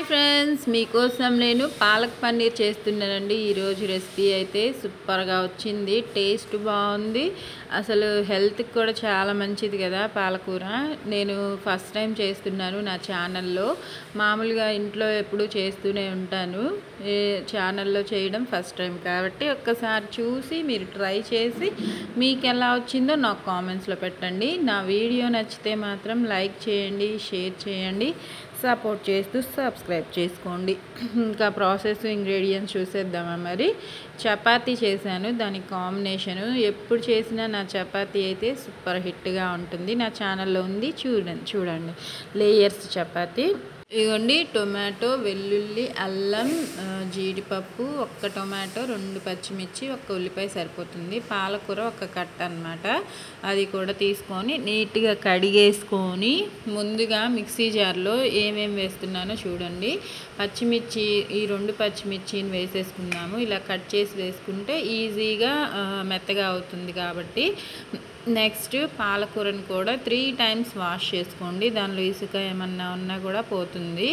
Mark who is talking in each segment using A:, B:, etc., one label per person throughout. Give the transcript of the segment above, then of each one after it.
A: hi friends మీకోసం నేను పాలక్ పన్నీర్ చేస్తున్నానండి ఈరోజు రెసిపీ అయితే సూపర్గా వచ్చింది టేస్ట్ బాగుంది అసలు హెల్త్కి కూడా చాలా మంచిది కదా పాలకూర నేను ఫస్ట్ టైం చేస్తున్నాను నా ఛానల్లో మామూలుగా ఇంట్లో ఎప్పుడు చేస్తూనే ఉంటాను ఏ ఛానల్లో చేయడం ఫస్ట్ టైం కాబట్టి ఒక్కసారి చూసి మీరు ట్రై చేసి మీకు ఎలా వచ్చిందో నాకు కామెంట్స్లో పెట్టండి నా వీడియో నచ్చితే మాత్రం లైక్ చేయండి షేర్ చేయండి సపోర్ట్ చేస్తూ సబ్స్క్రైబ్ చేసుకోండి ఇంకా ప్రాసెస్ ఇంగ్రీడియంట్స్ చూసేద్దామా మరి చపాతీ చేశాను దాని కాంబినేషను ఎప్పుడు చేసినా నా చపాతీ అయితే సూపర్ హిట్గా ఉంటుంది నా ఛానల్లో ఉంది చూడండి చూడండి లేయర్స్ చపాతీ ఇదిగోండి టొమాటో వెల్లుల్లి అల్లం ఆ, జీడిపప్పు ఒక్క టొమాటో రెండు పచ్చిమిర్చి ఒక్క ఉల్లిపాయ సరిపోతుంది పాలకూర ఒక కట్ట అన్నమాట అది కూడా తీసుకొని నీట్గా కడిగేసుకొని ముందుగా మిక్సీ జార్లో ఏమేమి వేస్తున్నానో చూడండి పచ్చిమిర్చి ఈ రెండు పచ్చిమిర్చిని వేసేసుకుందాము ఇలా కట్ చేసి వేసుకుంటే ఈజీగా ఆ, మెత్తగా అవుతుంది కాబట్టి నెక్స్ట్ పాలకూరని కూడా త్రీ టైమ్స్ వాష్ చేసుకోండి దానిలో ఇసుక ఏమన్నా ఉన్నా కూడా పోతుంది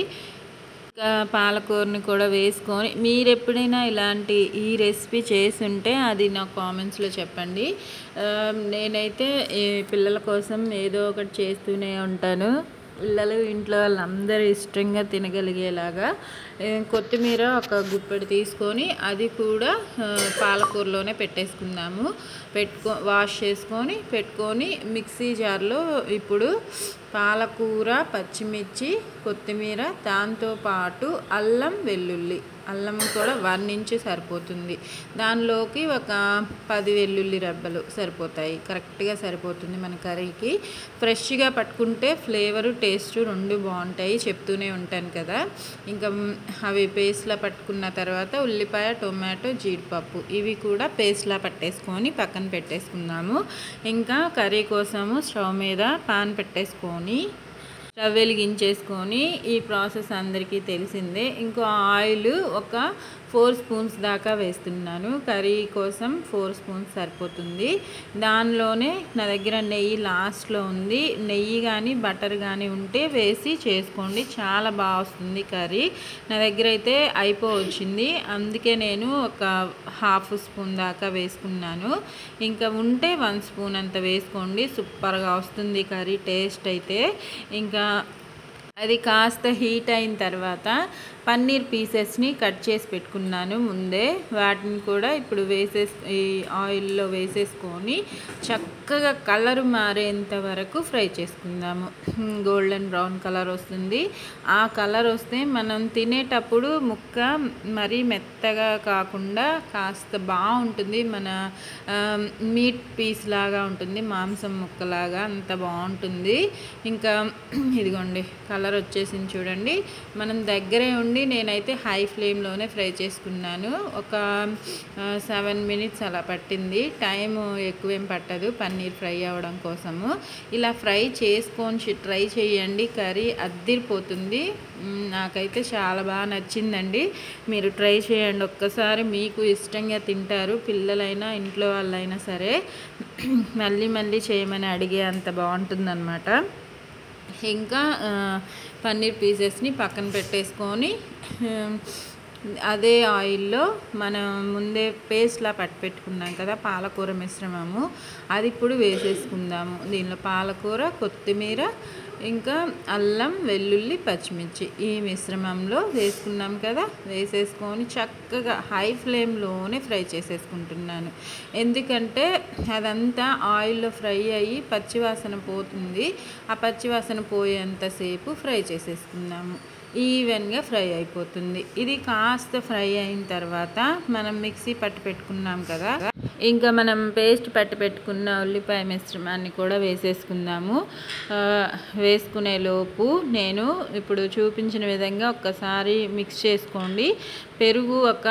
A: ఇంకా పాలకూరని కూడా వేసుకొని మీరు ఎప్పుడైనా ఇలాంటి ఈ రెసిపీ చేసి ఉంటే అది నా కామెంట్స్లో చెప్పండి ఆ, నేనైతే ఈ పిల్లల కోసం ఏదో ఒకటి చేస్తూనే ఉంటాను పిల్లలు ఇంట్లో వాళ్ళందరూ ఇష్టంగా తినగలిగేలాగా ఏ, కొత్తిమీర ఒక గుప్పెడు తీసుకొని అది కూడా ఆ, పాలకూరలోనే పెట్టేసుకుందాము పెట్టుకో వాష్ చేసుకొని పెట్టుకొని మిక్సీ జార్లో ఇప్పుడు పాలకూర పచ్చిమిర్చి కొత్తిమీర దాంతోపాటు అల్లం వెల్లుల్లి అల్లం కూడా వన్ ఇంచ్ సరిపోతుంది దానిలోకి ఒక పది వెల్లుల్లి రెబ్బలు సరిపోతాయి కరెక్ట్గా సరిపోతుంది మన కర్రీకి ఫ్రెష్గా పట్టుకుంటే ఫ్లేవరు టేస్ట్ రెండు బాగుంటాయి చెప్తూనే ఉంటాను కదా ఇంకా మ్, అవి పేస్ట్లా పట్టుకున్న తర్వాత ఉల్లిపాయ టొమాటో జీడిపప్పు ఇవి కూడా పేస్ట్లా పట్టేసుకొని పక్కన పెట్టేసుకుందాము ఇంకా కర్రీ కోసము స్టవ్ మీద పాన్ పెట్టేసుకొని స్టవ్ వెలిగించేసుకొని ఈ ప్రాసెస్ అందరికీ తెలిసిందే ఇంకో ఆయిల్ ఒక ఫోర్ స్పూన్స్ దాకా వేస్తున్నాను కర్రీ కోసం ఫోర్ స్పూన్స్ సరిపోతుంది దానిలోనే నా దగ్గర నెయ్యి లాస్ట్లో ఉంది నెయ్యి కానీ బటర్ కానీ ఉంటే వేసి చేసుకోండి చాలా బాగా వస్తుంది కర్రీ నా దగ్గర అయితే అయిపోవచ్చింది అందుకే నేను ఒక హాఫ్ స్పూన్ దాకా వేసుకున్నాను ఇంకా ఉంటే వన్ స్పూన్ అంత వేసుకోండి సూపర్గా వస్తుంది కర్రీ టేస్ట్ అయితే ఇంకా అది కాస్త హీట్ అయిన తర్వాత పన్నీర్ పీసెస్ని కట్ చేసి పెట్టుకున్నాను ముందే వాటిని కూడా ఇప్పుడు వేసేస్ ఈ ఆయిల్లో వేసేసుకొని చక్కగా కలర్ మారేంత వరకు ఫ్రై చేసుకుందాము గోల్డెన్ బ్రౌన్ కలర్ వస్తుంది ఆ కలర్ వస్తే మనం తినేటప్పుడు ముక్క మరీ మెత్తగా కాకుండా కాస్త బాగుంటుంది మన మీట్ పీస్ లాగా ఉంటుంది మాంసం ముక్కలాగా అంత బాగుంటుంది ఇంకా ఇదిగోండి కలర్ వచ్చేసింది చూడండి మనం దగ్గరే ఉండి నేనైతే హై ఫ్లేమ్లోనే ఫ్రై చేసుకున్నాను ఒక సెవెన్ మినిట్స్ అలా పట్టింది టైం ఎక్కువేం పట్టదు పన్నీర్ ఫ్రై అవ్వడం కోసము ఇలా ఫ్రై చేసుకొని ట్రై చేయండి కర్రీ అద్దిరిపోతుంది మ్, నాకైతే చాలా బాగా నచ్చిందండి మీరు ట్రై చేయండి ఒక్కసారి మీకు ఇష్టంగా తింటారు పిల్లలైనా ఇంట్లో వాళ్ళైనా సరే మళ్ళీ మళ్ళీ చేయమని అడిగే అంత బాగుంటుందన్నమాట ఇంకా ఆ, పన్నీర్ పీసెస్ని పక్కన పెట్టేసుకొని ఆ, అదే ఆయిల్లో మనం ముందే పేస్ట్లా పట్టి పెట్టుకున్నాం కదా పాలకూర మిశ్రమము అది ఇప్పుడు వేసేసుకుందాము దీనిలో పాలకూర కొత్తిమీర ఇంకా అల్లం వెల్లుల్లి పచ్చిమిర్చి ఈ మిశ్రమంలో వేసుకున్నాం కదా వేసేసుకొని చక్కగా హై ఫ్లేమ్లోనే ఫ్రై చేసేసుకుంటున్నాను ఎందుకంటే అదంతా ఆయిల్లో ఫ్రై అయ్యి పచ్చివాసన పోతుంది ఆ పచ్చివాసన పోయేంతసేపు ఫ్రై చేసేసుకుందాము ఈవెన్గా ఫ్రై అయిపోతుంది ఇది కాస్త ఫ్రై అయిన తర్వాత మనం మిక్సీ పట్టి పెట్టుకున్నాం కదా ఇంకా మనం పేస్ట్ పట్టి పెట్టుకున్న ఉల్లిపాయ మిశ్రమాన్ని కూడా వేసేసుకుందాము ఆ, వేసుకునే లోపు నేను ఇప్పుడు చూపించిన విధంగా ఒక్కసారి మిక్స్ చేసుకోండి పెరుగు ఒక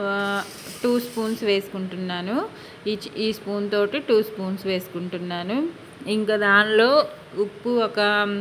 A: టూ స్పూన్స్ వేసుకుంటున్నాను ఈ చి- ఈ స్పూన్ తోటి టూ స్పూన్స్ వేసుకుంటున్నాను ఇంకా దానిలో ఉప్పు ఒక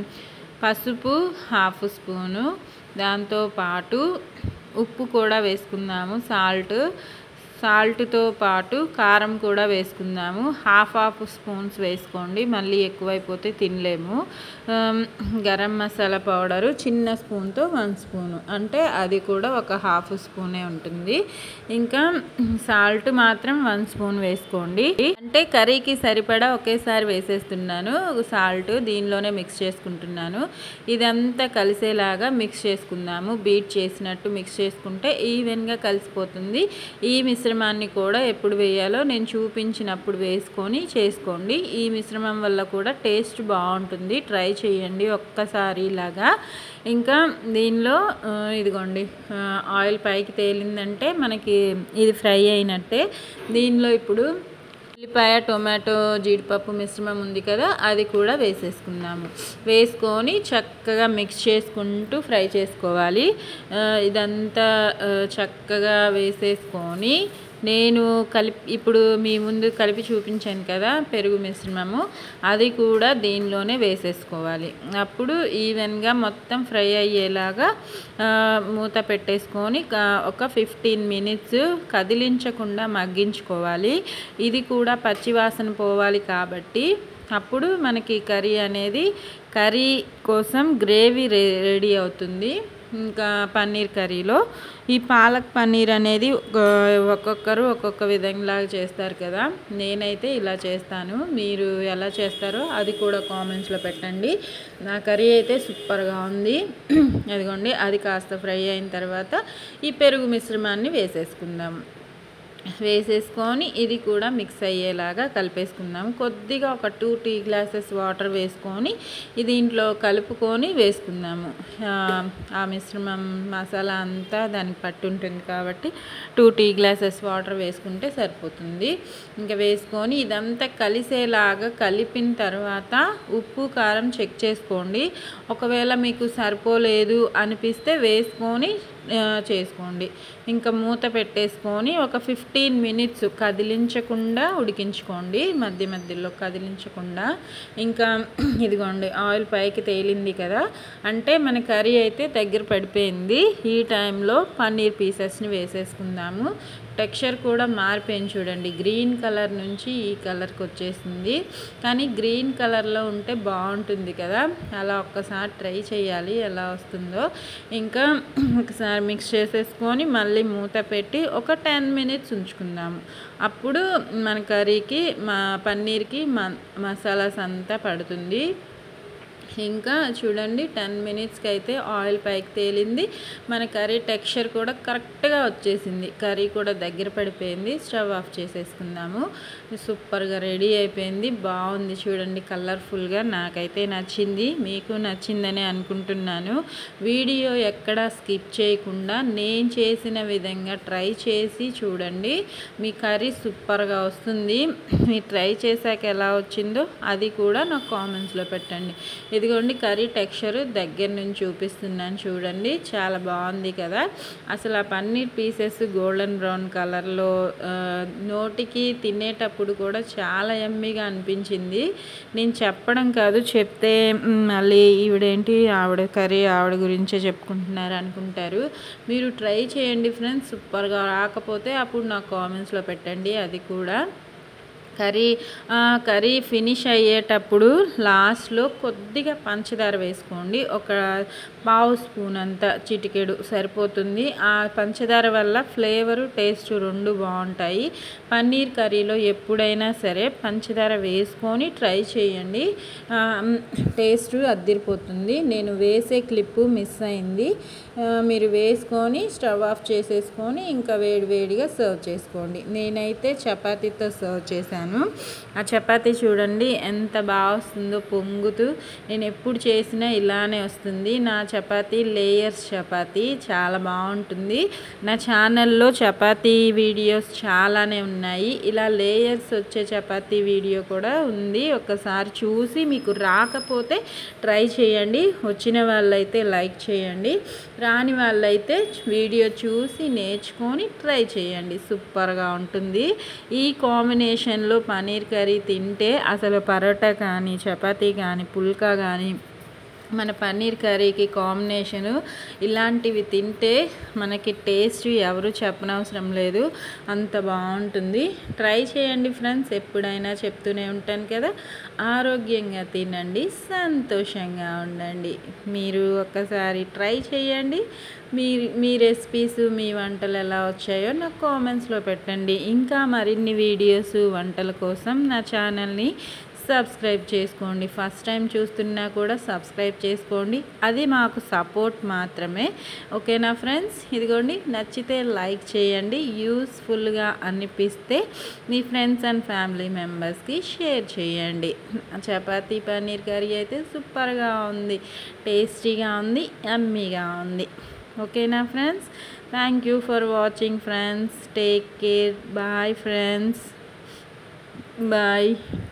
A: పసుపు హాఫ్ స్పూను దాంతోపాటు ఉప్పు కూడా వేసుకుందాము సాల్ట్ సాల్ట్తో పాటు కారం కూడా వేసుకుందాము హాఫ్ హాఫ్ స్పూన్స్ వేసుకోండి మళ్ళీ ఎక్కువైపోతే తినలేము ఆమ్, గరం మసాలా పౌడరు చిన్న స్పూన్తో వన్ స్పూను అంటే అది కూడా ఒక హాఫ్ స్పూనే ఉంటుంది ఇంకా సాల్ట్ మాత్రం వన్ స్పూన్ వేసుకోండి అంటే కర్రీకి సరిపడా ఒకేసారి వేసేస్తున్నాను సాల్ట్ దీనిలోనే మిక్స్ చేసుకుంటున్నాను ఇదంతా కలిసేలాగా మిక్స్ చేసుకుందాము బీట్ చేసినట్టు మిక్స్ చేసుకుంటే ఈవెన్గా కలిసిపోతుంది ఈ మిశ్రమాన్ని కూడా ఎప్పుడు వేయాలో నేను చూపించినప్పుడు వేసుకొని చేసుకోండి ఈ మిశ్రమం వల్ల కూడా టేస్ట్ బాగుంటుంది ట్రై చేయండి ఒక్కసారి ఇలాగా ఇంకా దీనిలో ఆ, ఇదిగోండి ఆ, ఆయిల్ పైకి తేలిందంటే మనకి ఇది ఫ్రై అయినట్టే దీనిలో ఇప్పుడు ఉల్లిపాయ టొమాటో జీడిపప్పు మిశ్రమం ఉంది కదా అది కూడా వేసేసుకుందాము వేసుకొని చక్కగా మిక్స్ చేసుకుంటూ ఫ్రై చేసుకోవాలి ఆ, ఇదంతా ఆ, చక్కగా వేసేసుకొని నేను కలిపి ఇప్పుడు మీ ముందు కలిపి చూపించాను కదా పెరుగు మిశ్రమము అది కూడా దీనిలోనే వేసేసుకోవాలి అప్పుడు ఈవెన్గా మొత్తం ఫ్రై అయ్యేలాగా ఆ, మూత పెట్టేసుకొని క- ఒక ఫిఫ్టీన్ మినిట్స్ కదిలించకుండా మగ్గించుకోవాలి ఇది కూడా పచ్చివాసన పోవాలి కాబట్టి అప్పుడు మనకి కర్రీ అనేది కర్రీ కోసం గ్రేవీ రె రెడీ అవుతుంది ఇంకా పన్నీర్ కర్రీలో ఈ పాలక్ పన్నీర్ అనేది ఒక- ఒక్కొక్కరు ఒక్కొక్క విధంగా చేస్తారు కదా నేనైతే ఇలా చేస్తాను మీరు ఎలా చేస్తారో అది కూడా కామెంట్స్లో పెట్టండి నా కర్రీ అయితే సూపర్గా ఉంది అదిగోండి అది కాస్త ఫ్రై అయిన తర్వాత ఈ పెరుగు మిశ్రమాన్ని వేసేసుకుందాం వేసేసుకొని ఇది కూడా మిక్స్ అయ్యేలాగా కలిపేసుకుందాం కొద్దిగా ఒక టూ టీ గ్లాసెస్ వాటర్ వేసుకొని ఇది దీంట్లో కలుపుకొని వేసుకుందాము ఆ, ఆ మిశ్రమం మసాలా అంతా దానికి పట్టి ఉంటుంది కాబట్టి టూ టీ గ్లాసెస్ వాటర్ వేసుకుంటే సరిపోతుంది ఇంకా వేసుకొని ఇదంతా కలిసేలాగా కలిపిన తర్వాత ఉప్పు కారం చెక్ చేసుకోండి ఒకవేళ మీకు సరిపోలేదు అనిపిస్తే వేసుకొని ఆ, చేసుకోండి ఇంకా మూత పెట్టేసుకొని ఒక ఫిఫ్టీన్ మినిట్స్ కదిలించకుండా ఉడికించుకోండి మధ్య మధ్యలో కదిలించకుండా ఇంకా ఇదిగోండి ఆయిల్ పైకి తేలింది కదా అంటే మన కర్రీ అయితే దగ్గర పడిపోయింది ఈ టైంలో పన్నీర్ పీసెస్ని వేసేసుకుందాము టెక్స్చర్ కూడా మారిపోయింది చూడండి గ్రీన్ కలర్ నుంచి ఈ కలర్కి వచ్చేసింది కానీ గ్రీన్ కలర్లో ఉంటే బాగుంటుంది కదా అలా ఒక్కసారి ట్రై చేయాలి ఎలా వస్తుందో ఇంకా ఒకసారి మిక్స్ చేసేసుకొని మళ్ళీ మూత పెట్టి ఒక టెన్ మినిట్స్ ఉంచుకుందాము అప్పుడు మన కర్రీకి మా పన్నీర్కి మ మసాలాస్ అంతా పడుతుంది ఇంకా చూడండి టెన్ మినిట్స్కి అయితే ఆయిల్ పైకి తేలింది మన కర్రీ టెక్స్చర్ కూడా కరెక్ట్గా వచ్చేసింది కర్రీ కూడా దగ్గర పడిపోయింది స్టవ్ ఆఫ్ చేసేసుకుందాము సూపర్గా రెడీ అయిపోయింది బాగుంది చూడండి కలర్ఫుల్గా నాకైతే నచ్చింది మీకు నచ్చిందని అనుకుంటున్నాను వీడియో ఎక్కడా స్కిప్ చేయకుండా నేను చేసిన విధంగా ట్రై చేసి చూడండి మీ కర్రీ సూపర్గా వస్తుంది మీరు ట్రై చేశాక ఎలా వచ్చిందో అది కూడా నాకు కామెంట్స్లో పెట్టండి ఇదిగోండి కర్రీ టెక్స్చర్ దగ్గర నుంచి చూపిస్తున్నాను చూడండి చాలా బాగుంది కదా అసలు ఆ పన్నీర్ పీసెస్ గోల్డెన్ బ్రౌన్ కలర్లో నోటికి తినేటప్పుడు కూడా చాలా ఎమ్మీగా అనిపించింది నేను చెప్పడం కాదు చెప్తే మ్, మళ్ళీ ఈవిడేంటి ఆవిడ కర్రీ ఆవిడ గురించే చెప్పుకుంటున్నారు అనుకుంటారు మీరు ట్రై చేయండి ఫ్రెండ్స్ సూపర్గా రాకపోతే అప్పుడు నాకు కామెంట్స్లో పెట్టండి అది కూడా కర్రీ ఆ, కర్రీ ఫినిష్ అయ్యేటప్పుడు లాస్ట్లో కొద్దిగా పంచదార వేసుకోండి ఒక పావు స్పూన్ అంత చిటికెడు సరిపోతుంది ఆ పంచదార వల్ల ఫ్లేవరు టేస్ట్ రెండు బాగుంటాయి పన్నీర్ కర్రీలో ఎప్పుడైనా సరే పంచదార వేసుకొని ట్రై చేయండి ఆ, టేస్ట్ అద్దిరిపోతుంది నేను వేసే క్లిప్పు మిస్ అయింది ఆ, మీరు వేసుకొని స్టవ్ ఆఫ్ చేసేసుకొని ఇంకా వేడి వేడిగా సర్వ్ చేసుకోండి నేనైతే చపాతీతో సర్వ్ చేశాను ఆ చపాతీ చూడండి ఎంత బాగా వస్తుందో పొంగుతూ నేను ఎప్పుడు చేసినా ఇలానే వస్తుంది నా చపాతీ లేయర్స్ చపాతీ చాలా బాగుంటుంది నా ఛానల్లో చపాతీ వీడియోస్ చాలానే ఉన్నాయి ఇలా లేయర్స్ వచ్చే చపాతీ వీడియో కూడా ఉంది ఒకసారి చూసి మీకు రాకపోతే ట్రై చేయండి వచ్చిన వాళ్ళైతే లైక్ చేయండి రాని వాళ్ళైతే వీడియో చూసి నేర్చుకొని ట్రై చేయండి సూపర్గా ఉంటుంది ఈ కాంబినేషన్లో పన్నీర్ కర్రీ తింటే అసలు పరోటా కానీ చపాతీ కానీ పుల్కా కానీ మన పన్నీర్ కర్రీకి కాంబినేషను ఇలాంటివి తింటే మనకి టేస్ట్ ఎవరు చెప్పనవసరం లేదు అంత బాగుంటుంది ట్రై చేయండి ఫ్రెండ్స్ ఎప్పుడైనా చెప్తూనే ఉంటాను కదా ఆరోగ్యంగా తినండి సంతోషంగా ఉండండి మీరు ఒక్కసారి ట్రై చేయండి మీ మీ రెసిపీస్ మీ వంటలు ఎలా వచ్చాయో నాకు కామెంట్స్లో పెట్టండి ఇంకా మరిన్ని వీడియోస్ వంటల కోసం నా ఛానల్ని సబ్స్క్రైబ్ చేసుకోండి ఫస్ట్ టైం చూస్తున్నా కూడా సబ్స్క్రైబ్ చేసుకోండి అది మాకు సపోర్ట్ మాత్రమే ఓకేనా ఫ్రెండ్స్ ఇదిగోండి నచ్చితే లైక్ చేయండి యూస్ఫుల్గా అనిపిస్తే మీ ఫ్రెండ్స్ అండ్ ఫ్యామిలీ మెంబర్స్కి షేర్ చేయండి చపాతీ పన్నీర్ కర్రీ అయితే సూపర్గా ఉంది టేస్టీగా ఉంది యమ్మీగా ఉంది ఓకేనా friends thank you for watching friends take care bye friends bye